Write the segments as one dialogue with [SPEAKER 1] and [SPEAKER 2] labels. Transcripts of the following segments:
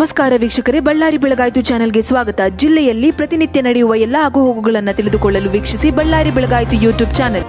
[SPEAKER 1] ನಮಸ್ಕಾರ ವೀಕ್ಷಕರೇ ಬಳ್ಳಾರಿ ಬೆಳಗಾಯಿತು ಚಾನೆಲ್ಗೆ ಸ್ವಾಗತ ಜಿಲ್ಲೆಯಲ್ಲಿ ಪ್ರತಿನಿತ್ಯ ನಡೆಯುವ ಎಲ್ಲ ಆಗುಹೋಗುಗಳನ್ನು ತಿಳಿದುಕೊಳ್ಳಲು ವೀಕ್ಷಿಸಿ ಬಳ್ಳಾರಿ ಬೆಳಗಾಯಿತು ಯೂಟ್ಯೂಬ್ ಚಾನೆಲ್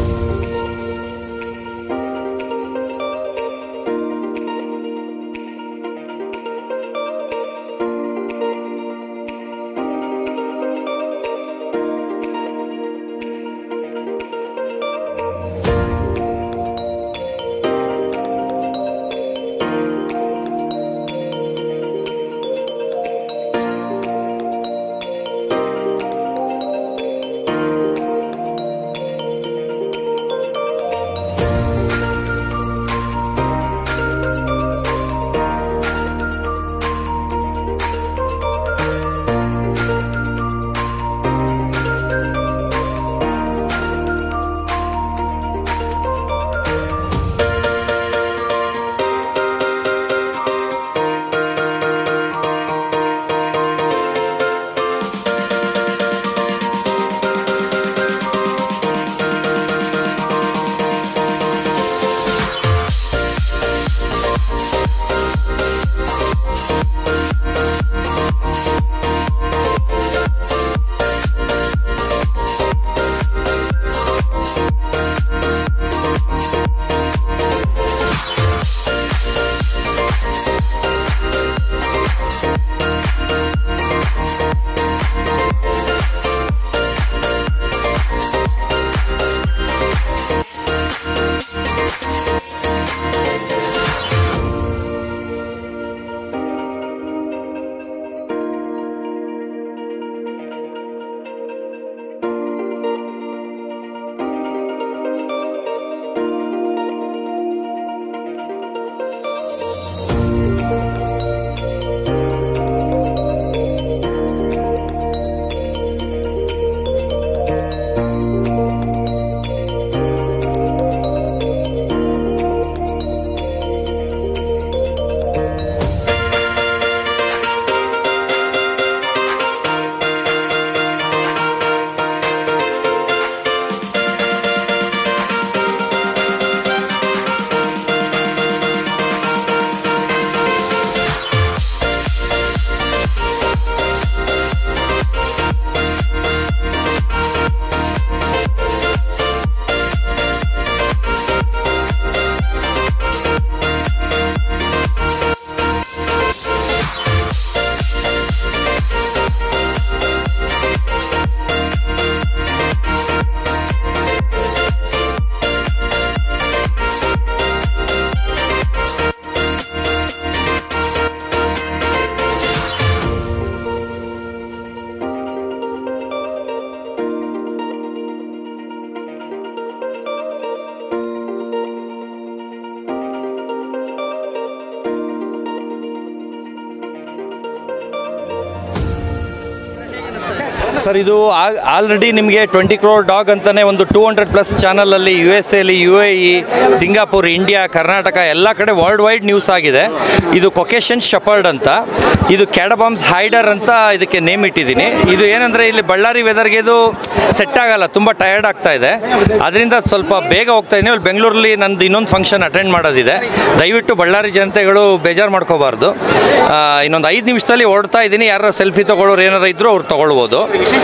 [SPEAKER 2] ಸರ್ ಇದು ಆಲ್ರೆಡಿ ನಿಮಗೆ ಟ್ವೆಂಟಿ ಕ್ರೋರ್ ಡಾಗ್ ಅಂತಲೇ ಒಂದು ಟೂ ಹಂಡ್ರೆಡ್ ಪ್ಲಸ್ ಚಾನಲಲ್ಲಿ ಯು ಎಸ್ ಎಲಿ U A E Singapore India Karnataka ಎಲ್ಲ ಕಡೆ ವರ್ಲ್ಡ್ ವೈಡ್ ನ್ಯೂಸ್ ಆಗಿದೆ ಇದು ಕೊಕೇಶನ್ ಶಪರ್ಡ್ ಅಂತ ಇದು ಕ್ಯಾಡಬಾಮ್ಸ್ ಹೈಡರ್ ಅಂತ ಇದಕ್ಕೆ ನೇಮ್ ಇಟ್ಟಿದ್ದೀನಿ ಇದು ಏನಂದರೆ ಇಲ್ಲಿ ಬಳ್ಳಾರಿ ವೆದರ್ಗೆ ಇದು ಸೆಟ್ ಆಗಲ್ಲ ತುಂಬ ಟಯರ್ಡ್ ಆಗ್ತಾ ಇದೆ ಅದರಿಂದ ಸ್ವಲ್ಪ ಬೇಗ ಹೋಗ್ತಾ ಇದ್ದೀನಿ ಇಲ್ಲಿ ಬೆಂಗಳೂರಲ್ಲಿ ನಂದು ಇನ್ನೊಂದು ಫಂಕ್ಷನ್ ಅಟೆಂಡ್ ಮಾಡೋದಿದೆ ದಯವಿಟ್ಟು ಬಳ್ಳಾರಿ ಜನತೆಗಳು ಬೇಜಾರು ಮಾಡ್ಕೋಬಾರ್ದು ಆ, ಇನ್ನೊಂದು ಐದು ನಿಮಿಷದಲ್ಲಿ ಓಡ್ತಾ ಇದ್ದೀನಿ ಯಾರು ಸೆಲ್ಫಿ ತೊಗೊಳ್ಳೋರು ಏನಾರು ಇದ್ದರೂ ಅವ್ರು ತೊಗೊಳ್ಬೋದು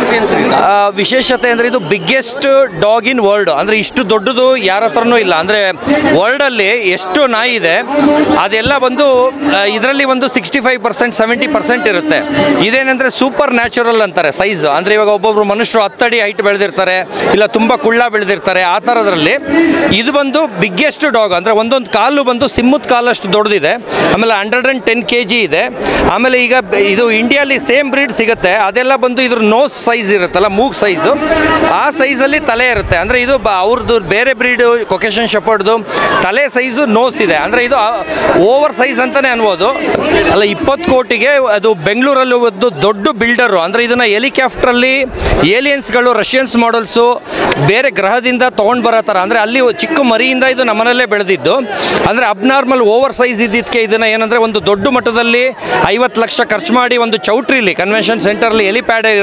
[SPEAKER 2] ಆ, ವಿಶೇಷತೆ ಅಂದರೆ ಇದು ಬಿಗ್ಗೆಸ್ಟ್ ಡಾಗ್ ಇನ್ ವರ್ಲ್ಡ್ ಅಂದರೆ ಇಷ್ಟು ದೊಡ್ಡದು ಯಾರ ಹತ್ರನೂ ಇಲ್ಲ ಅಂದರೆ ವರ್ಲ್ಡಲ್ಲಿ ಎಷ್ಟು ನಾಯಿ ಇದೆ ಅದೆಲ್ಲ ಬಂದು ಇದರಲ್ಲಿ ಒಂದು sixty five percent seventy percent ಇರುತ್ತೆ ಇದೇನೆಂದರೆ ಸೂಪರ್ ನ್ಯಾಚುರಲ್ ಅಂತಾರೆ ಸೈಜ್ ಅಂದರೆ ಇವಾಗ ಒಬ್ಬೊಬ್ರು ಮನುಷ್ಯರು ಹತ್ತಡಿ ಹೈಟ್ ಬೆಳೆದಿರ್ತಾರೆ ಇಲ್ಲ ತುಂಬ ಕುಳ್ಳ ಬೆಳೆದಿರ್ತಾರೆ ಆ ಥರದ್ರಲ್ಲಿ ಇದು ಬಂದು ಬಿಗ್ಗೆಸ್ಟ್ ಡಾಗ್ ಅಂದರೆ ಒಂದೊಂದು ಕಾಲು ಬಂದು ಸಿಮ್ಮದ ಕಾಲಷ್ಟು ದೊಡ್ಡದಿದೆ ಆಮೇಲೆ hundred and ten K G ಇದೆ ಆಮೇಲೆ ಈಗ ಬ- ಇದು ಇಂಡಿಯಾಲಿ ಸೇಮ್ ಬ್ರೀಡ್ ಸಿಗುತ್ತೆ ಅದೆಲ್ಲ ಬಂದು ಇದ್ರ ನೋಸ್ ಸೈಜ್ ಇರುತ್ತಲ್ಲ ಮೂಗ್ ಸೈಜು ಆ ಸೈಜಲ್ಲಿ ತಲೆ ಇರುತ್ತೆ ಅಂದರೆ ಇದು ಬ ಅವ್ರದ್ದು ಬೇರೆ ಬ್ರೀಡು ಕೊಕೇಶನ್ ಶಪರ್ಡ್ದು ತಲೆ ಸೈಜು ನೋಸ್ ಇದೆ ಅಂದರೆ ಇದು ಓವರ್ ಸೈಜ್ ಅಂತಲೇ ಅನ್ಬೋದು ಅಲ್ಲ ಇಪ್ಪತ್ತು ಕೋಟಿಗೆ ಅದು ಬೆಂಗಳೂರಲ್ಲಿ ಒಂದು ದೊಡ್ಡ ಬಿಲ್ಡರು ಅಂದರೆ ಇದನ್ನು ಹೆಲಿಕಾಪ್ಟ್ರಲ್ಲಿ ಏಲಿಯನ್ಸ್ಗಳು ರಷ್ಯನ್ಸ್ ಮಾಡಲ್ಸು ಬೇರೆ ಗ್ರಹದಿಂದ ತೊಗೊಂಡು ಬರೋ ಥರ ಅಂದರೆ ಅಲ್ಲಿ ಚಿಕ್ಕ ಮರಿಯಿಂದ ಇದು ನಮ್ಮನಲ್ಲೇ ಬೆಳೆದಿದ್ದು ಅಂದರೆ ಅಬ್ನಾರ್ಮಲ್ ಓವರ್ ಸೈಜ್ ಇದ್ದಿದ್ದಕ್ಕೆ ಇದನ್ನು ಏನಂದರೆ ಒಂದು ದೊಡ್ಡ ಮಟ್ಟದಲ್ಲಿ ಐವತ್ತು ಲಕ್ಷ ಖರ್ಚು ಮಾಡಿ ಒಂದು ಚೌಟ್ರಿಲಿ ಕನ್ವೆನ್ಷನ್ ಸೆಂಟರ್ಲಿ ಎಲಿಪ್ಯಾಡ್ ಇರೋ ಕಡೆ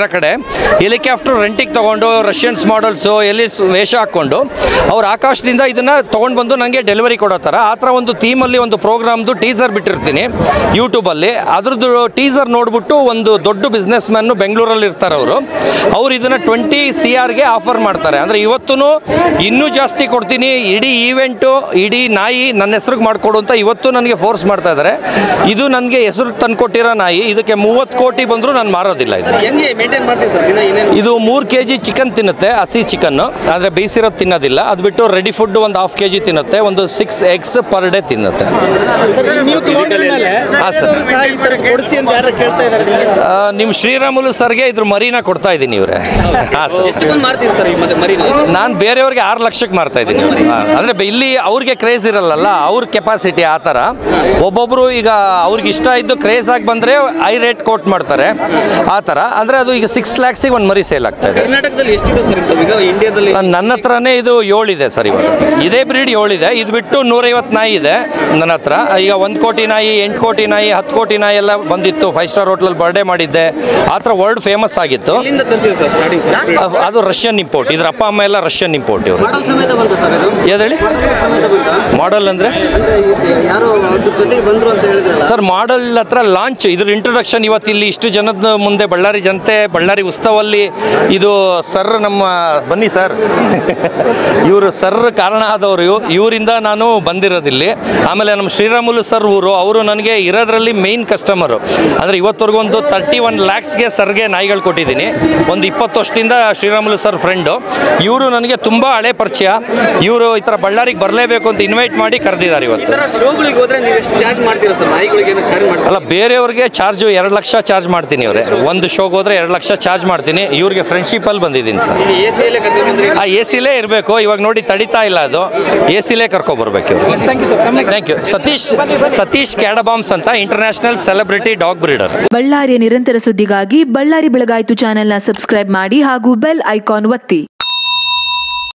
[SPEAKER 2] ಹೆಲಿಕಾಪ್ಟರ್ ರೆಂಟಿಗೆ ತೊಗೊಂಡು ರಷ್ಯನ್ಸ್ ಮಾಡಲ್ಸು ಎಲ್ಲಿ ಸ್- ವೇಷ ಹಾಕ್ಕೊಂಡು ಅವ್ರು ಆಕಾಶದಿಂದ ಇದನ್ನು ತೊಗೊಂಡು ಬಂದು ನನಗೆ ಡೆಲಿವರಿ ಕೊಡೋ ಥರ ಆ ಥರ ಒಂದು ಥೀಮಲ್ಲಿ ಒಂದು ಪ್ರೋಗ್ರಾಮ್ದು ಟೀಸರ್ ಬಿಟ್ಟಿರ್ತೀನಿ ಯೂಟ್ಯೂಬಲ್ಲಿ ಅದ್ರದ್ದು ಟೀಸರ್ ನೋಡ್ಬಿಟ್ಟು ಒಂದು ದೊಡ್ಡ ಬಿಸ್ನೆಸ್ ಮ್ಯಾನು ಬೆಂಗಳೂರಲ್ಲಿ ಇರ್ತಾರೆ ಅವರು ಅವ್ರು ಇದನ್ನು ಟ್ವೆಂಟಿ ಸಿ ಆರ್ಗೆ ಆಫರ್ ಮಾಡ್ತಾರೆ ಅಂದರೆ ಇವತ್ತೂ ಇನ್ನೂ ಜಾಸ್ತಿ ಕೊಡ್ತೀನಿ ಇಡೀ ಈವೆಂಟು ಇಡೀ ನಾಯಿ ನನ್ನ ಹೆಸ್ರಿಗೆ ಮಾಡಿಕೊಡು ಅಂತ ಇವತ್ತು ನನಗೆ ಫೋರ್ಸ್ ಮಾಡ್ತಾ ಇದ್ದಾರೆ ಇದು ನನಗೆ ಹೆಸರು ತಂದ್ಕೊಟ್ಟಿರೋ ನಾಯಿ ಇದಕ್ಕೆ ಮೂವತ್ತು ಕೋಟಿ ಬಂದರೂ ನಾನು ಮಾರೋದಿಲ್ಲ ಇದು
[SPEAKER 3] ಹೆಂಗೆ ಮೇಂಟೈನ್ ಮಾಡ್ತೀವಿ ಸರ್ ದಿನ ಏನೇನು
[SPEAKER 2] ಇದು ಮೂರು ಕೆ ಜಿ ಚಿಕನ್ ತಿನ್ನುತ್ತೆ ಹಸಿ ಚಿಕನ್ನು ಆದರೆ ಬೇಯಿಸಿರೋದು ತಿನ್ನೋದಿಲ್ಲ ಅದು ಬಿಟ್ಟು ರೆಡಿ ಫುಡ್ ಒಂದು ಹಾಫ್ ಕೆ ಜಿ ತಿನ್ನುತ್ತೆ ಒಂದು ಸಿಕ್ಸ್ ಎಗ್ಸ್ ಪರ್ ಡೇ ತಿನ್ನುತ್ತೆ
[SPEAKER 3] ನೀವು ತಗೊಂಡ್ಮೇಲೆ
[SPEAKER 2] ಹಾಂ ಸರ್
[SPEAKER 3] ಸಹ ಈ ಥರ ಕೊಡಿಸಿ ಅಂತ ಯಾರು ಕೇಳ್ತಾ ಇದ್ದಾರೆ ನಿಮಗೆ
[SPEAKER 2] ಆ, ನಿಮ್ಮ ಶ್ರೀರಾಮುಲು ಸರ್ಗೆ ಇದ್ರ ಮರಿನ ಕೊಡ್ತಾ ಇದ್ದೀನಿ ಇವರೇ ಹಾಂ ಸರ್
[SPEAKER 3] ಎಷ್ಟು ಬಂದು ಮಾಡ್ತೀರಿ ಸರ್ ಈ ಮತ್ತೆ ಮರಿನ
[SPEAKER 2] ನಾನು ಬೇರೆಯವ್ರಿಗೆ ಆರು ಲಕ್ಷಕ್ಕೆ ಮಾರ್ತಾ ಇದ್ದೀನಿ ಅಂದರೆ ಇಲ್ಲಿ ಅವ್ರಿಗೆ ಕ್ರೇಜ್ ಇರಲ್ಲಲ್ಲ ಅವ್ರ ಕೆಪಾಸಿಟಿ ಆ ಥರ ಒಬ್ಬೊಬ್ಬರು ಈಗ ಅವ್ರಿಗೆ ಇಷ್ಟ ಇದ್ದು ಕ್ರೇಜ್ ಆಗಿ ಬಂದರೆ ಐ ರೇಟ್ ಕೋಟ್ ಮಾಡ್ತಾರೆ ಆ ಥರ ಅಂದರೆ ಅದು ಈಗ ಸಿಕ್ಸ್ ಲ್ಯಾಕ್ಸಿಗೆ ಒಂದು ಮರಿ ಸೇಲ್ ಆಗ್ತಾ ಇದೆ
[SPEAKER 3] ಕರ್ನಾಟಕದಲ್ಲಿ ಎಷ್ಟಿದೆ ಸರ್ ಇಂಥವು ಈಗ ಇಂಡಿಯಾದಲ್ಲಿ
[SPEAKER 2] ನನ್ನ- ನನ್ನ ಹತ್ರನೇ ಇದು ಏಳಿದೆ ಸರ್ ಇವಾಗ ಇದೇ ಬ್ರೀಡ್ ಏಳಿದೆ ಇದು ಬಿಟ್ಟು ನೂರೈವತ್ತು ನಾಯಿ ಇದೆ ನನ್ನ ಹತ್ರ ಈಗ ಒಂದು ಕೋಟಿ ನಾಯಿ ಎಂಟು ಕೋಟಿ ನಾಯಿ ಹತ್ತು ಕೋಟಿ ನಾಯಿ ಎಲ್ಲ ಬಂದಿತ್ತು ಫೈವ್ ಸ್ಟಾರ್ ಹೋಟ್ಲಲ್ಲಿ ಬರ್ಡೇ ಮಾಡಿದ್ದೆ ಆ ಥರ ವರ್ಲ್ಡ್ ಫೇಮಸ್ ಆಗಿತ್ತು
[SPEAKER 3] ಎಲ್ಲಿಂದ ತರಿಸಿದೆ ಸರ್ ಸ್ಟಾರ್ಟಿಂಗ್
[SPEAKER 2] ಅ- ಅದು ರಷ್ಯನ್ ಇಂಪೋರ್ಟ್ ಇದ್ರ ಅಪ್ಪ ಅಮ್ಮ ಎಲ್ಲ ರಷ್ಯನ್ ಇಂಪೋರ್ಟ್ ಇವರು
[SPEAKER 3] ಮಾಡಲ್ ಸಮೇತ ಬಂತು ಸರ್ ಇದು
[SPEAKER 2] ಹೇಳಿ
[SPEAKER 3] ಸಮೇತ ಬಂತ
[SPEAKER 2] ಮಾಡಲ್ ಅಂದರೆ
[SPEAKER 3] ಯಾರೋ ಅದ್ರ ಜೊತೆಗೆ ಬಂದ್ರು ಅಂತ ಹೇಳಿದ್ರಲ್ಲ
[SPEAKER 2] ಸರ್ ಮಾಡಲ್ ಹತ್ರ ಲಾಂಚ್ ಇದ್ರ ಇಂಟ್ರೊಡಕ್ಷನ್ ಇವತ್ತು ಇಲ್ಲಿ ಇಷ್ಟು ಜನದ ಮುಂದೆ ಬಳ್ಳಾರಿ ಜನತೆ ಬಳ್ಳಾರಿ ಉತ್ಸವಲ್ಲಿ ಇದು ಸರ್ ನಮ್ಮ ಬನ್ನಿ ಸರ್ ಇವರು ಸರ್ ಕಾರಣ ಆದವರು ಇವರಿಂದ ನಾನು ಬಂದಿರೋದಿಲ್ಲಿ ಆಮೇಲೆ ನಮ್ಮ ಶ್ರೀರಾಮುಲು ಸರ್ ಊರು ಅವರು ನನಗೆ ಇರೋದ್ರಲ್ಲಿ ಮೇಯ್ನ್ ಕಸ್ಟಮರು ಅಂದರೆ ಇವತ್ತವರೆಗೂ ಒಂದು ತರ್ಟಿ ಒನ್ ಲ್ಯಾಕ್ಸ್ಗೆ ಸರ್ಗೆ ನಾಯಿಗಳು ಕೊಟ್ಟಿದ್ದೀನಿ ಒಂದು ಇಪ್ಪತ್ತು ವರ್ಷದಿಂದ ಶ್ರೀರಾಮುಲು ಸರ್ ಫ್ರೆಂಡು ಇವರು ನನಗೆ ತುಂಬ ಹಳೆ ಪರಿಚಯ ಇವರು ಈ ಥರ ಬಳ್ಳಾರಿಗೆ ಬರಲೇಬೇಕು ಅಂತ ಇನ್ವೈಟ್ ಮಾಡಿ ಕರೆದಿದ್ದಾರೆ
[SPEAKER 3] ಈ
[SPEAKER 2] ಇವತ್ತು
[SPEAKER 3] ಥರ ಶೋಗಳಿಗೆ ಹೋದ್ರೆ ನೀವು ಎಷ್ಟು ಚಾರ್ಜ್ ಮಾಡ್ತೀರಾ ಸರ್ ನಾಯಿಗಳಿಗೆ ಏನೋ ಚಾರ್ಜ್ ಮಾಡ್ತೀರಾ
[SPEAKER 2] ಅಲ್ಲ ಬೇರೆಯವ್ರಿಗೆ ಚಾರ್ಜು ಎರಡು ಲಕ್ಷ ಚಾರ್ಜ್ ಮಾಡ್ತೀನಿ ಅವರೇ ಒಂದು ಶೋಗೆ ಹೋದ್ರೆ ಎರಡು ಲಕ್ಷ ಚಾರ್ಜ್ ಮಾಡ್ತೀನಿ ಇವ್ರಿಗೆ ಫ್ರೆಂಡ್ಶಿಪ್ಪಲ್ಲಿ ಬಂದಿದ್ದೀನಿ ಸರ್
[SPEAKER 3] ನೀವು ಎ ಸಿಯಲ್ಲೇ ಕರ್ಕೊಂಡು ಬಂದ್ರಿ
[SPEAKER 2] ಆ ಎ ಸಿಲೇ ಇರಬೇಕು ಇವಾಗ ನೋಡಿ ತಡಿತಾ ಇಲ್ಲ ಅದು ಎ ಸಿಲೇ ಕರ್ಕೊಬರ್ಬೇಕು ಇವ್ರು ಥ್ಯಾಂಕ್ ಯು ಸತೀಶ್ ಸತೀಶ್ ಕ್ಯಾಡಬಾಮ್ಸ್ ಅಂತ ಇಂಟರ್ನ್ಯಾಷನಲ್ ಸೆಲೆಬ್ರಿಟಿ ಡಾಗ್ ಬ್ರೀಡರ್
[SPEAKER 1] ಬಳ್ಳಾರಿಯ ನಿರಂತರ ಸುದ್ದಿಗಾಗಿ ಬಳ್ಳಾರಿ ಬೆಳಗಾಯಿತು ಚಾನೆಲ್ನ ಸಬ್ಸ್ಕ್ರೈಬ್ ಮಾಡಿ ಹಾಗೂ ಬೆಲ್ ಐಕಾನ್ ಒತ್ತಿ